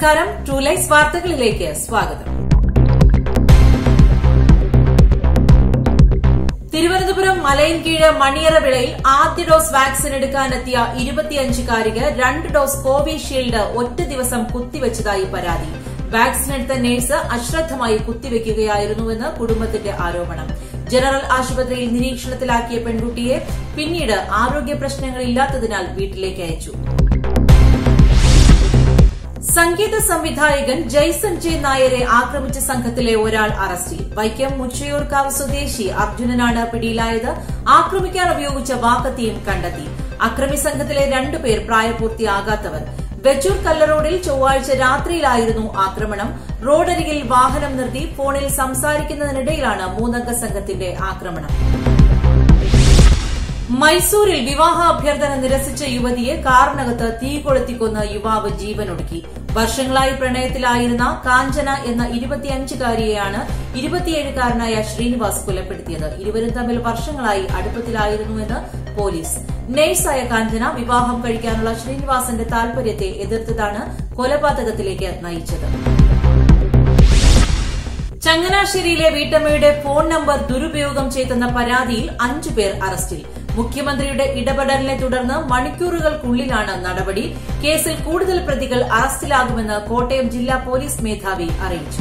നമസ്കാരം true life വാർത്തകളിലേക്ക് സ്വാഗതം തിരുവനന്തപുരം മലയൻകീഴ് മണിയറ വിളയിൽ ആദ്യ ഡോസ് വാക്സിൻ എടുക്കാനെത്തിയ ഇരുപത്തിയഞ്ചുകാരിക്ക് രണ്ട് ഡോസ് കോവിഷീൽഡ് ഒറ്റ ദിവസം കുത്തിവച്ചതായി പരാതി വാക്സിൻ എടുത്ത നഴ്സ് അശ്രദ്ധമായി കുത്തിവെക്കുകയായിരുന്നുവെന്ന് കുടുംബത്തിന്റെ ആരോപണം ജനറൽ ആശുപത്രിയിൽ നിരീക്ഷണത്തിലാക്കിയ പെൺകുട്ടിയെ പിന്നീട് ആരോഗ്യ പ്രശ്നങ്ങളില്ലാത്തതിനാൽ വീട്ടിലേക്ക് അയച്ചു സംഗീത സംവിധായകൻ ജയ്സൺ ജെ നായരെ ആക്രമിച്ച സംഘത്തിലെ ഒരാൾ അറസ്റ്റിൽ വൈക്കം മുച്ചയൂർക്കാവ് സ്വദേശി അർജുനനാണ് പിടിയിലായത് ആക്രമിക്കാൻ ഉപയോഗിച്ച വാക്കത്തിയും കണ്ടെത്തി അക്രമി സംഘത്തിലെ രണ്ടുപേർ പ്രായപൂർത്തിയാകാത്തവർ വെച്ചൂർ കല്ലറോഡിൽ ചൊവ്വാഴ്ച രാത്രിയിലായിരുന്നു ആക്രമണം റോഡരികിൽ വാഹനം നിർത്തി ഫോണിൽ സംസാരിക്കുന്നതിനിടയിലാണ് മൂന്നംഗ സംഘത്തിന്റെ ആക്രമണം മൈസൂരിൽ വിവാഹ അഭ്യർത്ഥന നിരസിച്ച യുവതിയെ കാറിനകത്ത് തീ കൊളുത്തിക്കൊന്ന് യുവാവ് ജീവനൊടുക്കി വർഷങ്ങളായി പ്രണയത്തിലായിരുന്ന കാഞ്ചന എന്ന ഇരുപത്തിയഞ്ചുകാരിയെയാണ് ഇരുപത്തിയേഴുകാരനായ ശ്രീനിവാസ് കൊലപ്പെടുത്തിയത് ഇരുവരും തമ്മിൽ വർഷങ്ങളായി അടുപ്പത്തിലായിരുന്നുവെന്ന് പോലീസ് നഴ്സായ കാഞ്ചന വിവാഹം കഴിക്കാനുള്ള ശ്രീനിവാസന്റെ താൽപര്യത്തെ എതിർത്തതാണ് കൊലപാതകത്തിലേക്ക് നയിച്ചത് ചങ്ങനാശ്ശേരിയിലെ വീട്ടമ്മയുടെ ഫോൺ നമ്പർ ദുരുപയോഗം ചെയ്തെന്ന പരാതിയിൽ അഞ്ചുപേർ അറസ്റ്റിൽ മുഖ്യമന്ത്രിയുടെ ഇടപെടലിനെ തുടർന്ന് മണിക്കൂറുകൾക്കുള്ളിലാണ് നടപടി കേസിൽ കൂടുതൽ പ്രതികൾ അറസ്റ്റിലാകുമെന്ന് കോട്ടയം ജില്ലാ പോലീസ് മേധാവി അറിയിച്ചു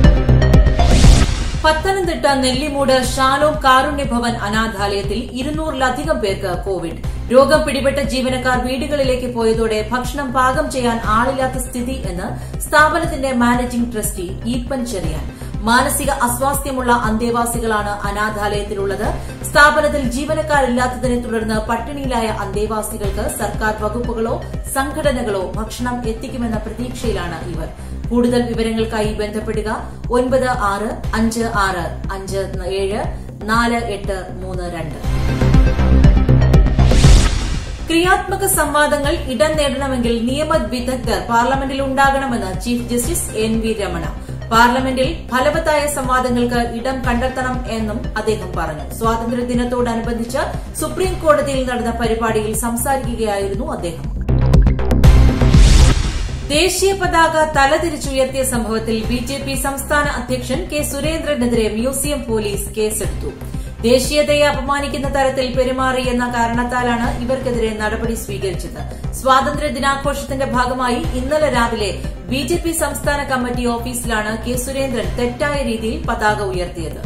പത്തനംതിട്ട നെല്ലിമൂട് ഷാലോം കാരുണ്യഭവൻ അനാഥാലയത്തിൽ ഇരുന്നൂറിലധികം പേർക്ക് കോവിഡ് രോഗം പിടിപെട്ട ജീവനക്കാർ വീടുകളിലേക്ക് പോയതോടെ ഭക്ഷണം പാകം ചെയ്യാൻ ആളില്ലാത്ത സ്ഥിതി എന്ന് സ്ഥാപനത്തിന്റെ മാനേജിംഗ് ട്രസ്റ്റി ഈപ്പൻ ചെറിയാൻ മാനസിക അസ്വാസ്ഥ്യമുള്ള അന്തേവാസികളാണ് അനാഥാലയത്തിലുള്ളത് സ്ഥാപനത്തിൽ ജീവനക്കാരില്ലാത്തതിനെ തുടർന്ന് പട്ടിണിയിലായ അന്തേവാസികൾക്ക് സർക്കാർ വകുപ്പുകളോ സംഘടനകളോ ഭക്ഷണം എത്തിക്കുമെന്ന പ്രതീക്ഷയിലാണ് ഇവർ കൂടുതൽ വിവരങ്ങൾക്കായി ബന്ധപ്പെടുക ഒൻപത് ആറ് അഞ്ച് ആറ് അഞ്ച് ഏഴ് നാല് എട്ട് മൂന്ന് രണ്ട് ക്രിയാത്മക സംവാദങ്ങൾ ഇടം നേടണമെങ്കിൽ നിയമ വിദഗ്ധർ പാർലമെന്റിൽ ഉണ്ടാകണമെന്ന് chief justice N V Ramana പാർലമെന്റിൽ ഫലവത്തായ സംവാദങ്ങൾക്ക് ഇടം കണ്ടെത്തണം എന്നും അദ്ദേഹം പറഞ്ഞു സ്വാതന്ത്ര്യദിനത്തോടനുബന്ധിച്ച് സുപ്രീം കോടതിയിൽ നടന്ന പരിപാടിയിൽ സംസാരിക്കുകയായിരുന്നു അദ്ദേഹം ദേശീയ പതാക തലതിരിച്ചുയർത്തിയ സംഭവത്തിൽ ബി ജെ പി സംസ്ഥാന അധ്യക്ഷൻ കെ സുരേന്ദ്രനെതിരെ മ്യൂസിയം പോലീസ് കേസെടുത്തു ദേശീയതയെ അപമാനിക്കുന്ന തരത്തിൽ പെരുമാറി എന്ന കാരണത്താലാണ് ഇവർക്കെതിരെ നടപടി സ്വീകരിച്ചത് സ്വാതന്ത്ര്യ ദിനാഘോഷത്തിന്റെ ഭാഗമായി ഇന്നലെ രാവിലെ ബി ജെ പി സംസ്ഥാന കമ്മിറ്റി ഓഫീസിലാണ് കെ സുരേന്ദ്രൻ തെറ്റായ രീതിയിൽ പതാക ഉയർത്തിയത്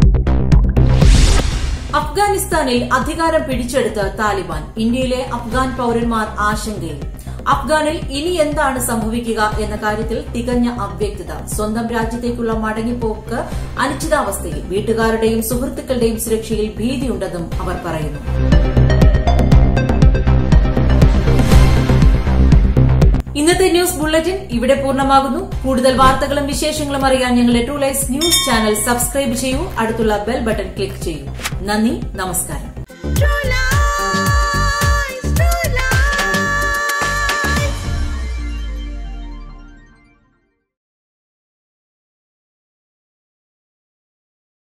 അഫ്ഗാനിസ്ഥാനിൽ അധികാരം പിടിച്ചെടുത്ത് താലിബാൻ ഇന്ത്യയിലെ അഫ്ഗാൻ പൌരന്മാർ ആശങ്കയിൽ അഫ്ഗാനിൽ ഇനി എന്താണ് സംഭവിക്കുക എന്ന കാര്യത്തിൽ തികഞ്ഞ അവ്യക്തത സ്വന്തം രാജ്യത്തേക്കുള്ള മടങ്ങിപ്പോക്ക് അനിശ്ചിതാവസ്ഥയിൽ വീട്ടുകാരുടെയും സുഹൃത്തുക്കളുടെയും സുരക്ഷയിൽ ഭീതിയുണ്ടെന്നും അവർ പറയുന്നു ഇന്നത്തെ ന്യൂസ് ബുള്ളറ്റിൻ ഇവിടെ പൂർണ്ണമാകുന്നു കൂടുതൽ വാർത്തകളും വിശേഷങ്ങളും അറിയാൻ ഞങ്ങളുടെ True Life News channel subscribe ചെയ്യൂ അടുത്തുള്ള ബെൽ ബട്ടൺ ക്ലിക്ക് ചെയ്യൂ നന്ദി നമസ്കാരം